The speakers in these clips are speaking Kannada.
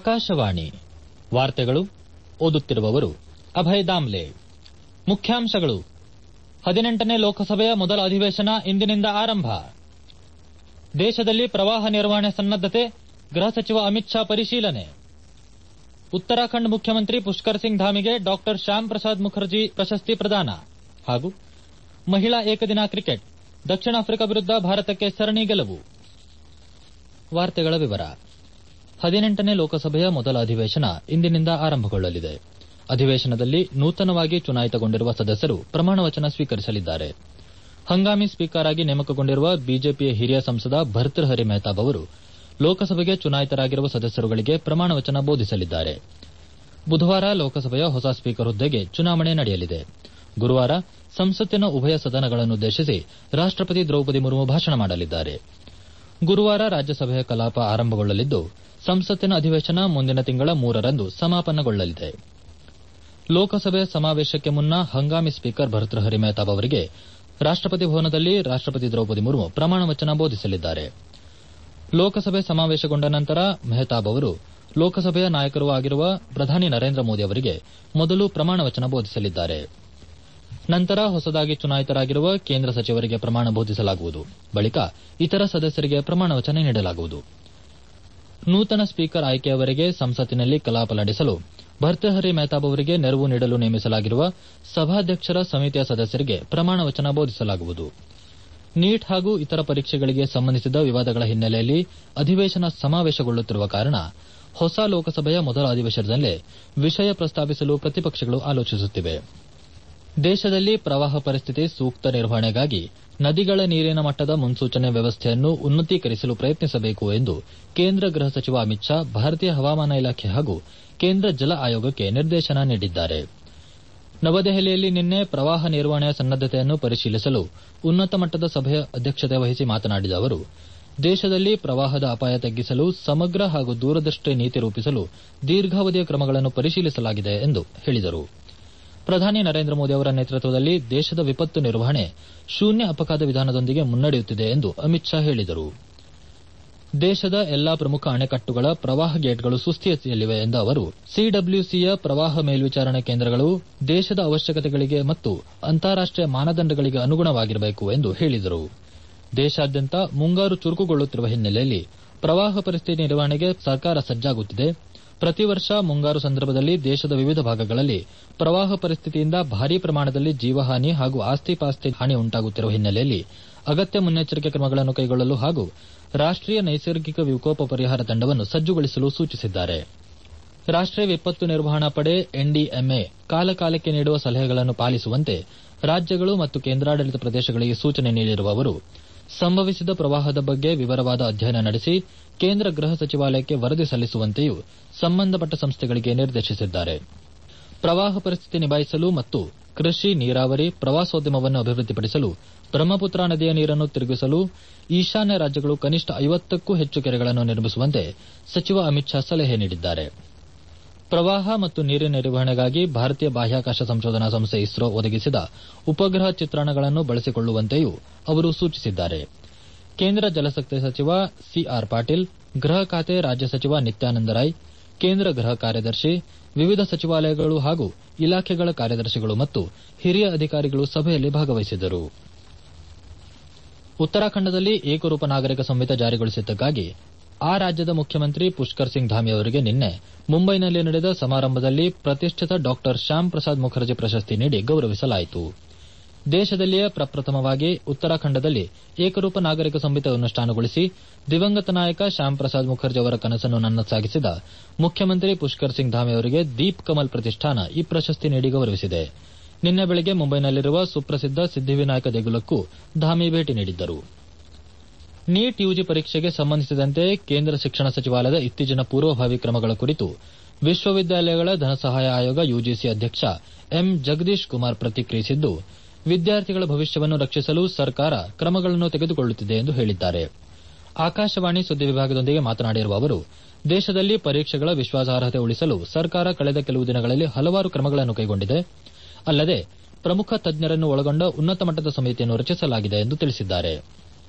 ಆಕಾಶವಾಣಿ ವಾರ್ತೆಗಳು ಓದುತ್ತಿರುವವರು ಅಭಯ್ ದಾಮ್ಲೆ ಮುಖ್ಯಾಂಶಗಳು ಹದಿನೆಂಟನೇ ಲೋಕಸಭೆಯ ಮೊದಲ ಅಧಿವೇಶನ ಇಂದಿನಿಂದ ಆರಂಭ ದೇಶದಲ್ಲಿ ಪ್ರವಾಹ ನಿರ್ವಹಣೆ ಸನ್ನದ್ದತೆ ಗೃಹ ಸಚಿವ ಅಮಿತ್ ಶಾ ಪರಿಶೀಲನೆ ಉತ್ತರಾಖಂಡ್ ಮುಖ್ಯಮಂತ್ರಿ ಪುಷ್ಕರ್ ಸಿಂಗ್ ಧಾಮಿಗೆ ಡಾ ಶ್ಯಾಮ್ ಪ್ರಸಾದ್ ಮುಖರ್ಜಿ ಪ್ರಶಸ್ತಿ ಪ್ರದಾನ ಹಾಗೂ ಮಹಿಳಾ ಏಕದಿನ ಕ್ರಿಕೆಟ್ ದಕ್ಷಿಣ ಆಫ್ರಿಕಾ ವಿರುದ್ಧ ಭಾರತಕ್ಕೆ ಸರಣಿ ಗೆಲುವು ವಾರ್ತೆಗಳ ವಿವರ ಹದಿನೆಂಟನೇ ಲೋಕಸಭೆಯ ಮೊದಲ ಅಧಿವೇಶನ ಇಂದಿನಿಂದ ಆರಂಭಗೊಳ್ಳಲಿದೆ ಅಧಿವೇಶನದಲ್ಲಿ ನೂತನವಾಗಿ ಚುನಾಯಿತಗೊಂಡಿರುವ ಸದಸ್ಯರು ಪ್ರಮಾಣವಚನ ಸ್ವೀಕರಿಸಲಿದ್ದಾರೆ ಹಂಗಾಮಿ ಸ್ಪೀಕರ್ ಆಗಿ ನೇಮಕಗೊಂಡಿರುವ ಬಿಜೆಪಿಯ ಹಿರಿಯ ಸಂಸದ ಭರ್ತೃಹರಿ ಮೆಹತಾಬ್ ಅವರು ಲೋಕಸಭೆಗೆ ಚುನಾಯಿತರಾಗಿರುವ ಸದಸ್ಯರುಗಳಿಗೆ ಪ್ರಮಾಣವಚನ ಬೋಧಿಸಲಿದ್ದಾರೆ ಬುಧವಾರ ಲೋಕಸಭೆಯ ಹೊಸ ಸ್ಪೀಕರ್ ಹುದ್ದೆಗೆ ಚುನಾವಣೆ ನಡೆಯಲಿದೆ ಗುರುವಾರ ಸಂಸತ್ತಿನ ಉಭಯ ಸದನಗಳನ್ನುದ್ದೇಶಿಸಿ ರಾಷ್ಟಪತಿ ದ್ರೌಪದಿ ಮುರ್ಮು ಭಾಷಣ ಮಾಡಲಿದ್ದಾರೆ ಗುರುವಾರ ರಾಜ್ಯಸಭೆಯ ಕಲಾಪ ಆರಂಭಗೊಳ್ಳಲಿದ್ದು ಸಂಸತ್ತಿನ ಅಧಿವೇಶನ ಮುಂದಿನ ತಿಂಗಳ ಮೂರರಂದು ಸಮಾಪನಗೊಳ್ಳಲಿದೆ ಲೋಕಸಭೆ ಸಮಾವೇಶಕ್ಕೆ ಮುನ್ನ ಹಂಗಾಮಿ ಸ್ಪೀಕರ್ ಭರ್ತೃಹರಿ ಮೆಹತಾಬ್ ಅವರಿಗೆ ರಾಷ್ಟಪತಿ ಭವನದಲ್ಲಿ ರಾಷ್ಟಪತಿ ದ್ರೌಪದಿ ಮುರ್ಮು ಪ್ರಮಾಣವಚನ ಬೋಧಿಸಲಿದ್ದಾರೆ ಲೋಕಸಭೆ ಸಮಾವೇಶಗೊಂಡ ನಂತರ ಮೆಹತಾಬ್ ಅವರು ಲೋಕಸಭೆಯ ನಾಯಕರೂ ಆಗಿರುವ ಪ್ರಧಾನಿ ನರೇಂದ್ರ ಮೋದಿ ಅವರಿಗೆ ಮೊದಲು ಪ್ರಮಾಣವಚನ ಬೋಧಿಸಲಿದ್ದಾರೆ ನಂತರ ಹೊಸದಾಗಿ ಚುನಾಯಿತರಾಗಿರುವ ಕೇಂದ್ರ ಸಚಿವರಿಗೆ ಪ್ರಮಾಣ ಬೋಧಿಸಲಾಗುವುದು ಬಳಿಕ ಇತರ ಸದಸ್ಯರಿಗೆ ಪ್ರಮಾಣವಚನ ನೀಡಲಾಗುವುದು ನೂತನ ಸ್ಪೀಕರ್ ಆಯ್ಕೆಯವರೆಗೆ ಸಂಸತ್ತಿನಲ್ಲಿ ಕಲಾಪ ನಡೆಸಲು ಭರ್ತೃಹರಿ ಮೆಹತಾಬ್ ಅವರಿಗೆ ನೆರವು ನೀಡಲು ನೇಮಿಸಲಾಗಿರುವ ಸಭಾಧ್ಯಕ್ಷರ ಸಮಿತಿಯ ಸದಸ್ಯರಿಗೆ ಪ್ರಮಾಣವಚನ ಬೋಧಿಸಲಾಗುವುದು ನೀಟ್ ಹಾಗೂ ಇತರ ಪರೀಕ್ಷೆಗಳಿಗೆ ಸಂಬಂಧಿಸಿದ ವಿವಾದಗಳ ಹಿನ್ನೆಲೆಯಲ್ಲಿ ಅಧಿವೇಶನ ಸಮಾವೇಶಗೊಳ್ಳುತ್ತಿರುವ ಕಾರಣ ಹೊಸ ಲೋಕಸಭೆಯ ಮೊದಲ ಅಧಿವೇಶನದಲ್ಲೇ ವಿಷಯ ಪ್ರಸ್ತಾಪಿಸಲು ಪ್ರತಿಪಕ್ಷಗಳು ಆಲೋಚಿಸುತ್ತಿವೆ ದೇಶದಲ್ಲಿ ಪ್ರವಾಹ ಪರಿಸ್ಥಿತಿ ಸೂಕ್ತ ನಿರ್ವಹಣೆಗಾಗಿ ನದಿಗಳ ನೀರಿನ ಮಟ್ಟದ ಮುನ್ಸೂಚನೆ ವ್ಯವಸ್ಥೆಯನ್ನು ಉನ್ನತೀಕರಿಸಲು ಪ್ರಯತ್ನಿಸಬೇಕು ಎಂದು ಕೇಂದ್ರ ಗೃಹ ಸಚಿವ ಅಮಿತ್ ಶಾ ಭಾರತೀಯ ಹವಾಮಾನ ಇಲಾಖೆ ಹಾಗೂ ಕೇಂದ್ರ ಜಲ ಆಯೋಗಕ್ಕೆ ನಿರ್ದೇಶನ ನೀಡಿದ್ದಾರೆ ನವದೆಹಲಿಯಲ್ಲಿ ನಿನ್ನೆ ಪ್ರವಾಹ ನಿರ್ವಹಣೆಯ ಸನ್ನದ್ದತೆಯನ್ನು ಪರಿಶೀಲಿಸಲು ಉನ್ನತ ಮಟ್ಟದ ಸಭೆಯ ಅಧ್ಯಕ್ಷತೆ ವಹಿಸಿ ಮಾತನಾಡಿದ ಅವರು ದೇಶದಲ್ಲಿ ಪ್ರವಾಹದ ಅಪಾಯ ತಗ್ಗಿಸಲು ಸಮಗ್ರ ಹಾಗೂ ದೂರದೃಷ್ಟಿ ನೀತಿ ರೂಪಿಸಲು ದೀರ್ಘಾವಧಿಯ ಕ್ರಮಗಳನ್ನು ಪರಿಶೀಲಿಸಲಾಗಿದೆ ಎಂದು ಹೇಳಿದರು ಪ್ರಧಾನಿ ನರೇಂದ್ರ ಮೋದಿ ಅವರ ನೇತೃತ್ವದಲ್ಲಿ ದೇಶದ ವಿಪತ್ತು ನಿರ್ವಹಣೆ ಶೂನ್ಯ ಅಪಘಾತ ವಿಧಾನದೊಂದಿಗೆ ಮುನ್ನಡೆಯುತ್ತಿದೆ ಎಂದು ಅಮಿತ್ ಶಾ ಹೇಳಿದರು ದೇಶದ ಎಲ್ಲಾ ಪ್ರಮುಖ ಅಣೆಕಟ್ಟುಗಳ ಪ್ರವಾಹ ಗೇಟ್ಗಳು ಸುಸ್ಥಿತಿಯಲ್ಲಿವೆ ಎಂದ ಅವರು ಸಿಡಬ್ಲ್ಯೂಸಿಯ ಪ್ರವಾಹ ಮೇಲ್ವಿಚಾರಣೆ ಕೇಂದ್ರಗಳು ದೇಶದ ಅವಶ್ಯಕತೆಗಳಿಗೆ ಮತ್ತು ಅಂತಾರಾಷ್ಟೀಯ ಮಾನದಂಡಗಳಿಗೆ ಅನುಗುಣವಾಗಿರಬೇಕು ಎಂದು ಹೇಳಿದರು ದೇಶಾದ್ಯಂತ ಮುಂಗಾರು ಚುರುಕುಗೊಳ್ಳುತ್ತಿರುವ ಹಿನ್ನೆಲೆಯಲ್ಲಿ ಪ್ರವಾಹ ಪರಿಸ್ಥಿತಿ ನಿರ್ವಹಣೆಗೆ ಸರ್ಕಾರ ಸಜ್ಜಾಗುತ್ತಿದೆ ಪ್ರತಿ ವರ್ಷ ಮುಂಗಾರು ಸಂದರ್ಭದಲ್ಲಿ ದೇಶದ ವಿವಿಧ ಭಾಗಗಳಲ್ಲಿ ಪ್ರವಾಹ ಪರಿಸ್ಥಿತಿಯಿಂದ ಭಾರೀ ಪ್ರಮಾಣದಲ್ಲಿ ಜೀವಹಾನಿ ಹಾಗೂ ಆಸ್ತಿ ಪಾಸ್ತಿ ಹಾನಿ ಉಂಟಾಗುತ್ತಿರುವ ಹಿನ್ನೆಲೆಯಲ್ಲಿ ಅಗತ್ಯ ಮುನ್ನೆಚ್ಚರಿಕೆ ಕ್ರಮಗಳನ್ನು ಕೈಗೊಳ್ಳಲು ಹಾಗೂ ರಾಷ್ಟೀಯ ನೈಸರ್ಗಿಕ ವಿಕೋಪ ಪರಿಹಾರ ತಂಡವನ್ನು ಸಜ್ಜುಗೊಳಿಸಲು ಸೂಚಿಸಿದ್ದಾರೆ ರಾಷ್ಟೀಯ ವಿಪತ್ತು ನಿರ್ವಹಣಾ ಪಡೆ ಎನ್ಡಿಎಂಎ ಕಾಲಕಾಲಕ್ಕೆ ನೀಡುವ ಸಲಹೆಗಳನ್ನು ಪಾಲಿಸುವಂತೆ ರಾಜ್ಯಗಳು ಮತ್ತು ಕೇಂದ್ರಾಡಳಿತ ಪ್ರದೇಶಗಳಿಗೆ ಸೂಚನೆ ನೀಡಿರುವ ಅವರು ಸಂಭವಿಸಿದ ಪ್ರವಾಹದ ಬಗ್ಗೆ ವಿವರವಾದ ಅಧ್ಯಯನ ನಡೆಸಿ ಕೇಂದ್ರ ಗೃಹ ಸಚಿವಾಲಯಕ್ಕೆ ವರದಿ ಸಲ್ಲಿಸುವಂತೆಯೂ ಸಂಬಂಧಪಟ್ಟ ಸಂಸ್ಥೆಗಳಿಗೆ ನಿರ್ದೇಶಿಸಿದ್ದಾರೆ ಪ್ರವಾಹ ಪರಿಸ್ಥಿತಿ ನಿಭಾಯಿಸಲು ಮತ್ತು ಕೃಷಿ ನೀರಾವರಿ ಪ್ರವಾಸೋದ್ಯಮವನ್ನು ಅಭಿವೃದ್ಧಿಪಡಿಸಲು ಬ್ರಹ್ಮಪುತ್ರ ನದಿಯ ನೀರನ್ನು ತಿರುಗಿಸಲು ಈಶಾನ್ಯ ರಾಜ್ಯಗಳು ಕನಿಷ್ಠ ಐವತ್ತಕ್ಕೂ ಹೆಚ್ಚು ಕೆರೆಗಳನ್ನು ನಿರ್ಮಿಸುವಂತೆ ಸಚಿವ ಅಮಿತ್ ಶಾ ಸಲಹೆ ನೀಡಿದ್ದಾರೆ ಪ್ರವಾಹ ಮತ್ತು ನೀರಿನ ನಿರ್ವಹಣೆಗಾಗಿ ಭಾರತೀಯ ಬಾಹ್ಯಾಕಾಶ ಸಂಶೋಧನಾ ಸಂಸ್ಥೆ ಇಸ್ರೋ ಒದಗಿಸಿದ ಉಪಗ್ರಹ ಚಿತ್ರಣಗಳನ್ನು ಬಳಸಿಕೊಳ್ಳುವಂತೆಯೂ ಅವರು ಸೂಚಿಸಿದ್ದಾರೆ ಕೇಂದ್ರ ಜಲಶಕ್ತಿ ಸಚಿವ ಸಿಆರ್ ಪಾಟೀಲ್ ಗೃಹ ಖಾತೆ ರಾಜ್ಯ ಸಚಿವ ನಿತ್ಯಾನಂದ ರಾಯ್ ಕೇಂದ್ರ ಗೃಹ ಕಾರ್ಯದರ್ಶಿ ವಿವಿಧ ಸಚಿವಾಲಯಗಳು ಹಾಗೂ ಇಲಾಖೆಗಳ ಕಾರ್ಯದರ್ಶಿಗಳು ಮತ್ತು ಹಿರಿಯ ಅಧಿಕಾರಿಗಳು ಸಭೆಯಲ್ಲಿ ಭಾಗವಹಿಸಿದ್ದರು ಉತ್ತರಾಖಂಡದಲ್ಲಿ ಏಕರೂಪ ನಾಗರಿಕ ಸಂಹಿತೆ ಜಾರಿಗೊಳಿಸಿದ್ದಕ್ಕಾಗಿ ಆ ರಾಜ್ಯದ ಮುಖ್ಯಮಂತ್ರಿ ಪುಷ್ಕರ್ ಸಿಂಗ್ ಧಾಮಿ ಅವರಿಗೆ ನಿನ್ನೆ ಮುಂಬೈನಲ್ಲಿ ನಡೆದ ಸಮಾರಂಭದಲ್ಲಿ ಪ್ರತಿಷ್ಠಿತ ಡಾ ಶ್ಯಾಮ್ ಪ್ರಸಾದ್ ಮುಖರ್ಜಿ ಪ್ರಶಸ್ತಿ ನೀಡಿ ಗೌರವಿಸಲಾಯಿತು ದೇಶದಲ್ಲಿಯೇ ಪ್ರಪ್ರಥಮವಾಗಿ ಉತ್ತರಾಖಂಡದಲ್ಲಿ ಏಕರೂಪ ನಾಗರಿಕ ಸಂಹಿತೆ ಅನುಷ್ಠಾನಗೊಳಿಸಿ ದಿವಂಗತ ನಾಯಕ ಶ್ಯಾಮ್ ಪ್ರಸಾದ್ ಮುಖರ್ಜಿ ಅವರ ಕನಸನ್ನು ನನ್ನಸಾಗಿಸಿದ ಮುಖ್ಯಮಂತ್ರಿ ಪುಷ್ಕರ್ ಸಿಂಗ್ ಧಾಮಿ ಅವರಿಗೆ ದೀಪ್ ಕಮಲ್ ಪ್ರತಿಷ್ಠಾನ ಈ ಪ್ರಶಸ್ತಿ ನೀಡಿ ಗೌರವಿಸಿದೆ ನಿನ್ನೆ ಬೆಳಗ್ಗೆ ಮುಂಬೈನಲ್ಲಿರುವ ಸುಪ್ರಸಿದ್ದ ಸಿದ್ದಿವಿನಾಯಕ ದೇಗುಲಕ್ಕೂ ಧಾಮಿ ಭೇಟಿ ನೀಡಿದ್ದರು ನೀಟ್ ಯುಜಿ ಪರೀಕ್ಷೆಗೆ ಸಂಬಂಧಿಸಿದಂತೆ ಕೇಂದ್ರ ಶಿಕ್ಷಣ ಸಚಿವಾಲಯದ ಇತ್ತೀಚಿನ ಪೂರ್ವಭಾವಿ ಕ್ರಮಗಳ ಕುರಿತು ವಿಶ್ವವಿದ್ಯಾಲಯಗಳ ಧನಸಹಾಯ ಆಯೋಗ ಯುಜಿಸಿ ಅಧ್ಯಕ್ಷ ಎಂ ಜಗದೀಶ್ ಕುಮಾರ್ ಪ್ರತಿಕ್ರಿಯಿಸಿದ್ದು ವಿದ್ಯಾರ್ಥಿಗಳ ಭವಿಷ್ಯವನ್ನು ರಕ್ಷಿಸಲು ಸರ್ಕಾರ ಕ್ರಮಗಳನ್ನು ತೆಗೆದುಕೊಳ್ಳುತ್ತಿದೆ ಎಂದು ಹೇಳಿದ್ದಾರೆ ಆಕಾಶವಾಣಿ ಸುದ್ದಿ ವಿಭಾಗದೊಂದಿಗೆ ಮಾತನಾಡಿರುವ ಅವರು ದೇಶದಲ್ಲಿ ಪರೀಕ್ಷೆಗಳ ವಿಶ್ವಾಸಾರ್ಹತೆ ಉಳಿಸಲು ಸರ್ಕಾರ ಕಳೆದ ಕೆಲವು ದಿನಗಳಲ್ಲಿ ಹಲವಾರು ಕ್ರಮಗಳನ್ನು ಕೈಗೊಂಡಿದೆ ಅಲ್ಲದೆ ಪ್ರಮುಖ ತಜ್ಞರನ್ನು ಒಳಗೊಂಡ ಉನ್ನತ ಮಟ್ಟದ ಸಮಿತಿಯನ್ನು ರಚಿಸಲಾಗಿದೆ ಎಂದು ತಿಳಿಸಿದ್ದಾರೆ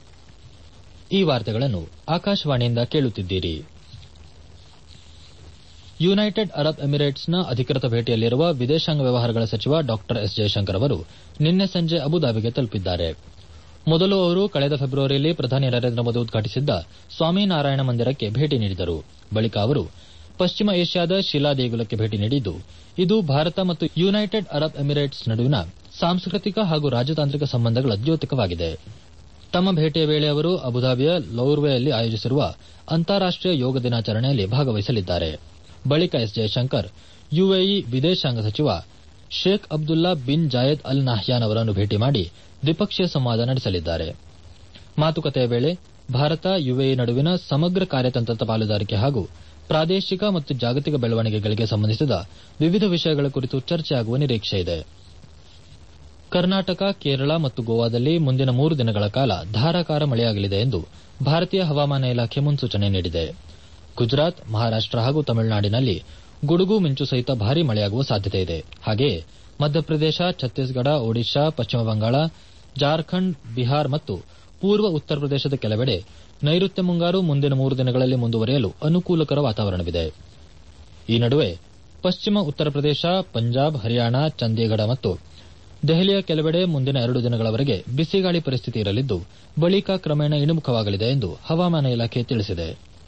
ಈ ವಾರ್ತೆಗಳನ್ನು ಆಕಾಶವಾಣಿಯಿಂದ ಕೇಳುತ್ತಿದ್ದೀರಿ ಯುನೈಟೆಡ್ ಅರಬ್ ಎಮಿರೇಟ್ಸ್ನ ಅಧಿಕೃತ ಭೇಟಿಯಲ್ಲಿರುವ ವಿದೇಶಾಂಗ ವ್ಯವಹಾರಗಳ ಸಚಿವ ಡಾ ಎಸ್ ಜಯಶಂಕರ್ ಅವರು ನಿನ್ನೆ ಸಂಜೆ ಅಬುದಾಬಿಗೆ ತಲುಪಿದ್ದಾರೆ ಮೊದಲು ಅವರು ಕಳೆದ ಫೆಬ್ರವರಿಯಲ್ಲಿ ಪ್ರಧಾನಿ ನರೇಂದ್ರ ಮೋದಿ ಉದ್ಘಾಟಿಸಿದ್ದ ಸ್ವಾಮಿನಾರಾಯಣ ಮಂದಿರಕ್ಕೆ ಭೇಟಿ ನೀಡಿದರು ಬಳಿಕ ಅವರು ಪಶ್ಚಿಮ ಏಷ್ಯಾದ ಶಿಲಾ ದೇಗುಲಕ್ಕೆ ಭೇಟಿ ನೀಡಿದ್ದು ಇದು ಭಾರತ ಮತ್ತು ಯುನೈಟೆಡ್ ಅರಬ್ ಎಮಿರೇಟ್ಸ್ ನಡುವಿನ ಸಾಂಸ್ಕೃತಿಕ ಹಾಗೂ ರಾಜತಾಂತ್ರಿಕ ಸಂಬಂಧಗಳ ದ್ಯೋತಕವಾಗಿದೆ ತಮ್ಮ ಭೇಟಿಯ ವೇಳೆ ಅವರು ಅಬುದಾಬಿಯ ಲೌರ್ವೆಯಲ್ಲಿ ಆಯೋಜಿಸಿರುವ ಅಂತಾರಾಷ್ಟೀಯ ಯೋಗ ದಿನಾಚರಣೆಯಲ್ಲಿ ಭಾಗವಹಿಸಲಿದ್ದಾರೆ ಬಳಿಕ ಎಸ್ ಜಯಶಂಕರ್ ಯುಎಇ ವಿದೇಶಾಂಗ ಸಚಿವ Sheikh Abdullah bin Zayed al Nahyan ಅವರನ್ನು ಭೇಟಿ ಮಾಡಿ ದ್ವಿಪಕ್ಷೀಯ ಸಂವಾದ ನಡೆಸಲಿದ್ದಾರೆ ಮಾತುಕತೆಯ ವೇಳೆ ಭಾರತ ಯುಎಇ ನಡುವಿನ ಸಮಗ್ರ ಕಾರ್ಯತಂತ್ರದ ಪಾಲುದಾರಿಕೆ ಹಾಗೂ ಪ್ರಾದೇಶಿಕ ಮತ್ತು ಜಾಗತಿಕ ಬೆಳವಣಿಗೆಗಳಿಗೆ ಸಂಬಂಧಿಸಿದ ವಿವಿಧ ವಿಷಯಗಳ ಕುರಿತು ಚರ್ಚೆಯಾಗುವ ನಿರೀಕ್ಷೆಯಿದೆ ಕರ್ನಾಟಕ ಕೇರಳ ಮತ್ತು ಗೋವಾದಲ್ಲಿ ಮುಂದಿನ ಮೂರು ದಿನಗಳ ಕಾಲ ಧಾರಾಕಾರ ಮಳೆಯಾಗಲಿದೆ ಎಂದು ಭಾರತೀಯ ಹವಾಮಾನ ಇಲಾಖೆ ಮುನ್ಸೂಚನೆ ನೀಡಿದೆ ಗುಜರಾತ್ ಮಹಾರಾಷ್ಟ ಹಾಗೂ ತಮಿಳುನಾಡಿನಲ್ಲಿ ಗುಡುಗು ಮಿಂಚು ಸಹಿತ ಭಾರೀ ಮಳೆಯಾಗುವ ಸಾಧ್ಯತೆಯಿದೆ ಹಾಗೆಯೇ ಮಧ್ಯಪ್ರದೇಶ ಛತ್ತೀಸ್ಗಢ ಒಡಿಶಾ ಪಶ್ಚಿಮ ಬಂಗಾಳ ಜಾರ್ಖಂಡ್ ಬಿಹಾರ್ ಮತ್ತು ಪೂರ್ವ ಉತ್ತರ ಪ್ರದೇಶದ ಕೆಲವೆಡೆ ನೈಋತ್ಯ ಮುಂಗಾರು ಮುಂದಿನ ಮೂರು ದಿನಗಳಲ್ಲಿ ಮುಂದುವರಿಯಲು ಅನುಕೂಲಕರ ವಾತಾವರಣವಿದೆ ಈ ನಡುವೆ ಪಶ್ಚಿಮ ಉತ್ತರ ಪ್ರದೇಶ ಪಂಜಾಬ್ ಹರಿಯಾಣ ಚಂಡೀಗಢ ಮತ್ತು ದೆಹಲಿಯ ಕೆಲವೆಡೆ ಮುಂದಿನ ಎರಡು ದಿನಗಳವರೆಗೆ ಬಿಸಿಗಾಳಿ ಪರಿಸ್ಥಿತಿ ಇರಲಿದ್ದು ಬಳಿಕ ಕ್ರಮೇಣ ಇಳಿಮುಖವಾಗಲಿದೆ ಎಂದು ಹವಾಮಾನ ಇಲಾಖೆ ತಿಳಿಸಿದೆ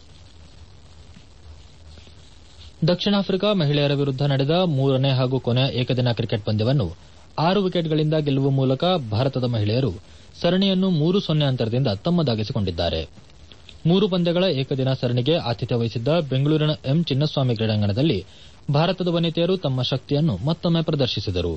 ದಕ್ಷಿಣ ಆಫ್ರಿಕಾ ಮಹಿಳೆಯರ ವಿರುದ್ದ ನಡೆದ ಮೂರನೇ ಹಾಗೂ ಕೊನೆಯ ಏಕದಿನ ಕ್ರಿಕೆಟ್ ಪಂದ್ಯವನ್ನು ಆರು ವಿಕೆಟ್ಗಳಿಂದ ಗೆಲ್ಲುವ ಮೂಲಕ ಭಾರತದ ಮಹಿಳೆಯರು ಸರಣಿಯನ್ನು ಮೂರು ಸೊನ್ನೆ ಅಂತರದಿಂದ ತಮ್ಮದಾಗಿಸಿಕೊಂಡಿದ್ದಾರೆ ಮೂರು ಪಂದ್ಯಗಳ ಏಕದಿನ ಸರಣಿಗೆ ಆತಿಥ್ಯ ವಹಿಸಿದ್ದ ಬೆಂಗಳೂರಿನ ಎಂ ಚಿನ್ನಸ್ವಾಮಿ ಕ್ರೀಡಾಂಗಣದಲ್ಲಿ ಭಾರತದ ವನಿತೆಯರು ತಮ್ಮ ಶಕ್ತಿಯನ್ನು ಮತ್ತೊಮ್ಮೆ ಪ್ರದರ್ಶಿಸಿದರು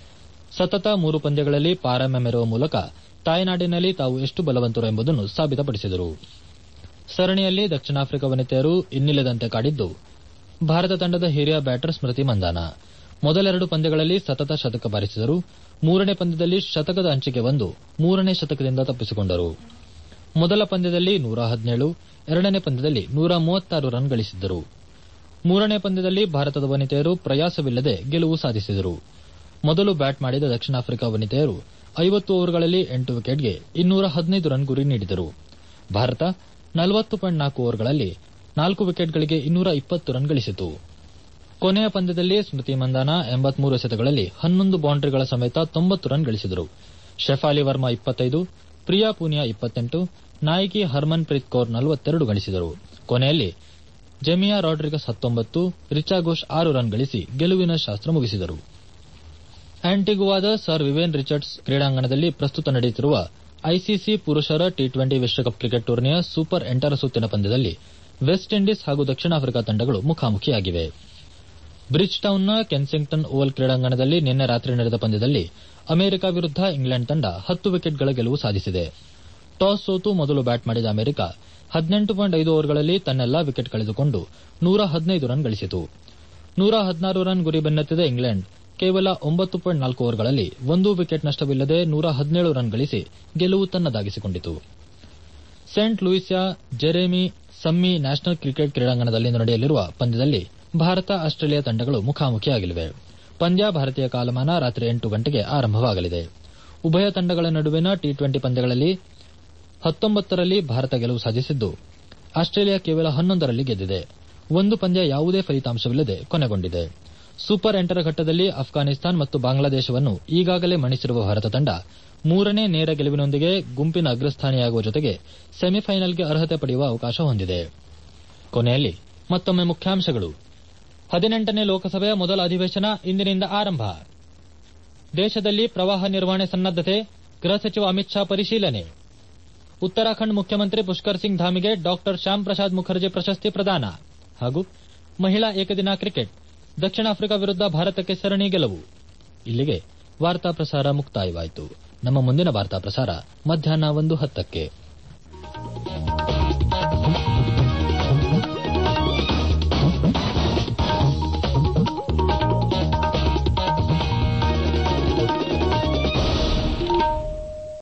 ಸತತ ಮೂರು ಪಂದ್ಯಗಳಲ್ಲಿ ಪಾರಮ್ಯ ಮೆರೆಯುವ ಮೂಲಕ ತಾಯ್ನಾಡಿನಲ್ಲಿ ತಾವು ಎಷ್ಟು ಬಲವಂತರು ಎಂಬುದನ್ನು ಸಾಬೀತಪಡಿಸಿದರು ಸರಣಿಯಲ್ಲಿ ದಕ್ಷಿಣ ಆಫ್ರಿಕಾ ವನಿತೆಯರು ಇನ್ನಿಲ್ಲದಂತೆ ಕಾಡಿದ್ದು ಭಾರತ ತಂಡದ ಹಿರಿಯ ಬ್ಯಾಟರ್ ಸ್ಮೃತಿ ಮಂದಾನ ಮೊದಲೆರಡು ಪಂದ್ಯಗಳಲ್ಲಿ ಸತತ ಶತಕ ಬಾರಿಸಿದರು ಮೂರನೇ ಪಂದ್ಯದಲ್ಲಿ ಶತಕದ ಅಂಚಿಗೆ ಬಂದು ಮೂರನೇ ಶತಕದಿಂದ ತಪ್ಪಿಸಿಕೊಂಡರು ಮೊದಲ ಪಂದ್ಯದಲ್ಲಿ ನೂರ ಹದಿನೇಳು ಎರಡನೇ ಪಂದ್ಯದಲ್ಲಿ ನೂರ ಮೂವತ್ತಾರು ರನ್ ಗಳಿಸಿದ್ದರು ಮೂರನೇ ಪಂದ್ಯದಲ್ಲಿ ಭಾರತದ ವನಿತೆಯರು ಪ್ರಯಾಸವಿಲ್ಲದೆ ಗೆಲುವು ಸಾಧಿಸಿದರು ಮೊದಲು ಬ್ಯಾಟ್ ಮಾಡಿದ ದಕ್ಷಿಣ ಆಫ್ರಿಕಾ ವನಿತೆಯರು ಐವತ್ತು ಓವರ್ಗಳಲ್ಲಿ ಎಂಟು ವಿಕೆಟ್ಗೆ ಇನ್ನೂರ ಹದಿನೈದು ರನ್ ಗುರಿ ನೀಡಿದರು ಭಾರತ ನಲವತ್ತು ಪಾಯಿಂಟ್ ನಾಲ್ಕು ಓವರ್ಗಳಲ್ಲಿ ನಾಲ್ಕು ವಿಕೆಟ್ಗಳಿಗೆ ಇನ್ನೂರ ಇಪ್ಪತ್ತು ರನ್ ಗಳಿಸಿತು ಕೊನೆಯ ಪಂದ್ಯದಲ್ಲಿ ಸ್ಮೃತಿ ಮಂದಾನ ಎಂಬತ್ಮೂರು ಎಸೆತಗಳಲ್ಲಿ ಹನ್ನೊಂದು ಬೌಂಡರಿಗಳ ಸಮೇತ ತೊಂಬತ್ತು ರನ್ ಗಳಿಸಿದರು ಶೆಫಾಲಿ ವರ್ಮಾ ಇಪ್ಪತ್ತೈದು ಪ್ರಿಯಾ ಪೂನಿಯಾ ಇಪ್ಪತ್ತೆಂಟು ನಾಯಕಿ ಹರ್ಮನ್ ಪ್ರೀತ್ ಕೌರ್ ನಲವತ್ತೆರಡು ಗಳಿಸಿದರು ಕೊನೆಯಲ್ಲಿ ಜೆಮಿಯಾ ರಾಡ್ರಿಗಸ್ ಹತ್ತೊಂಬತ್ತು ರಿಚಾ ಘೋಷ್ ಆರು ರನ್ ಗಳಿಸಿ ಗೆಲುವಿನ ಶಾಸ್ತ್ರ ಮುಗಿಸಿದರು ಆಂಟಿಗುವಾದ ಸರ್ ವಿವೇನ್ ರಿಚರ್ಡ್ಸ್ ಕ್ರೀಡಾಂಗಣದಲ್ಲಿ ಪ್ರಸ್ತುತ ನಡೆಯುತ್ತಿರುವ ಐಸಿಸಿ ಪುರುಷರ ಟಿ ಟ್ವೆಂಟಿ ವಿಶ್ವಕಪ್ ಕ್ರಿಕೆಟ್ ಟೂರ್ನಿಯ ಸೂಪರ್ ಎಂಟರ ಸುತ್ತಿನ ಪಂದ್ಯದಲ್ಲಿ ವೆಸ್ಟ್ ಇಂಡೀಸ್ ಹಾಗೂ ದಕ್ಷಿಣ ಆಫ್ರಿಕಾ ತಂಡಗಳು ಮುಖಾಮುಖಿಯಾಗಿವೆ ಬ್ರಿಡ್ಜ್ ಟೌನ್ನ ಕೆನ್ಸಿಂಗ್ಟನ್ ಓವಲ್ ಕ್ರೀಡಾಂಗಣದಲ್ಲಿ ನಿನ್ನೆ ರಾತ್ರಿ ನಡೆದ ಪಂದ್ಯದಲ್ಲಿ ಅಮೆರಿಕ ವಿರುದ್ದ ಇಂಗ್ಲೆಂಡ್ ತಂಡ ಹತ್ತು ವಿಕೆಟ್ಗಳ ಗೆಲುವು ಸಾಧಿಸಿದೆ ಟಾಸ್ ಸೋತು ಮೊದಲು ಬ್ಯಾಟ್ ಮಾಡಿದ ಅಮೆರಿಕ ಹದಿನೆಂಟು ಪಾಯಿಂಟ್ ಐದು ಓವರ್ಗಳಲ್ಲಿ ತನ್ನೆಲ್ಲಾ ವಿಕೆಟ್ ಕಳೆದುಕೊಂಡು ನೂರ ಹದಿನೈದು ರನ್ ಗಳಿಸಿತು ನೂರ ಹದಿನಾರು ರನ್ ಗುರಿ ಬೆನ್ನತ್ತಿದ ಇಂಗ್ಲೆಂಡ್ ಕೇವಲ ಒಂಬತ್ತು ಪಾಯಿಂಟ್ ನಾಲ್ಕು ಓವರ್ಗಳಲ್ಲಿ ಒಂದೂ ವಿಕೆಟ್ ನಷ್ಟವಿಲ್ಲದೆ ನೂರ ಹದಿನೇಳು ರನ್ ಗಳಿಸಿ ಗೆಲುವು ತನ್ನದಾಗಿಸಿಕೊಂಡಿತು ಸೇಂಟ್ ಲೂಯಿಸ್ಯ ಜೆರೆಮಿ ಸಮ್ಮಿ ನ್ಯಾಷನಲ್ ಕ್ರಿಕೆಟ್ ಕ್ರೀಡಾಂಗಣದಲ್ಲಿಂದು ನಡೆಯಲಿರುವ ಪಂದ್ಯದಲ್ಲಿ ಭಾರತ ಆಸ್ಟ್ರೇಲಿಯಾ ತಂಡಗಳು ಮುಖಾಮುಖಿಯಾಗಲಿವೆ ಪಂದ್ಯ ಭಾರತೀಯ ಕಾಲಮಾನ ರಾತ್ರಿ ಎಂಟು ಗಂಟೆಗೆ ಆರಂಭವಾಗಲಿದೆ ಉಭಯ ತಂಡಗಳ ನಡುವಿನ ಟಿ ಟ್ವೆಂಟಿ ಪಂದ್ಯಗಳಲ್ಲಿ ಹತ್ತೊಂಬತ್ತರಲ್ಲಿ ಭಾರತ ಗೆಲುವು ಸಾಧಿಸಿದ್ದು ಆಸ್ಟ್ರೇಲಿಯಾ ಕೇವಲ ಹನ್ನೊಂದರಲ್ಲಿ ಗೆದ್ದಿದೆ ಒಂದು ಪಂದ್ಯ ಯಾವುದೇ ಫಲಿತಾಂಶವಿಲ್ಲದೆ ಕೊನೆಗೊಂಡಿದೆ ಸೂಪರ್ ಎಂಟರ ಘಟ್ಟದಲ್ಲಿ ಅಫ್ಘಾನಿಸ್ತಾನ್ ಮತ್ತು ಬಾಂಗ್ಲಾದೇಶವನ್ನು ಈಗಾಗಲೇ ಮಣಿಸಿರುವ ಭಾರತ ತಂಡ ಮೂರನೇ ನೇರ ಗೆಲುವಿನೊಂದಿಗೆ ಗುಂಪಿನ ಅಗ್ರಸ್ಥಾನಿಯಾಗುವ ಜೊತೆಗೆ ಸೆಮಿಫೈನಲ್ಗೆ ಅರ್ಹತೆ ಪಡೆಯುವ ಅವಕಾಶ ಹೊಂದಿದೆ ಕೊನೆಯಲ್ಲಿ ಮತ್ತೊಮ್ಮೆ ಮುಖ್ಯಾಂಶಗಳು ಹದಿನೆಂಟನೇ ಲೋಕಸಭೆಯ ಮೊದಲ ಅಧಿವೇಶನ ಇಂದಿನಿಂದ ಆರಂಭ ದೇಶದಲ್ಲಿ ಪ್ರವಾಹ ನಿರ್ವಹಣೆ ಸನ್ನದ್ದತೆ ಗೃಹ ಸಚಿವ ಅಮಿತ್ ಶಾ ಪರಿಶೀಲನೆ ಉತ್ತರಾಖಂಡ್ ಮುಖ್ಯಮಂತ್ರಿ ಪುಷ್ಕರ್ ಸಿಂಗ್ ಧಾಮಿಗೆ ಡಾಕ್ಟರ್ ಶ್ಯಾಮ್ ಪ್ರಸಾದ್ ಮುಖರ್ಜಿ ಪ್ರಶಸ್ತಿ ಪ್ರದಾನ ಹಾಗೂ ಮಹಿಳಾ ಏಕದಿನ ಕ್ರಿಕೆಟ್ ದಕ್ಷಿಣ ಆಫ್ರಿಕಾ ವಿರುದ್ದ ಭಾರತಕ್ಕೆ ಸರಣಿ ಗೆಲುವು ಇಲ್ಲಿಗೆ ವಾರ್ತಾ ಪ್ರಸಾರ ಮುಕ್ತಾಯವಾಯಿತು ನಮ್ಮ ಮುಂದಿನ ವಾರ್ತಾ ಪ್ರಸಾರ ಮಧ್ಯಾಹ್ನ ಒಂದು ಹತ್ತಕ್ಕೆ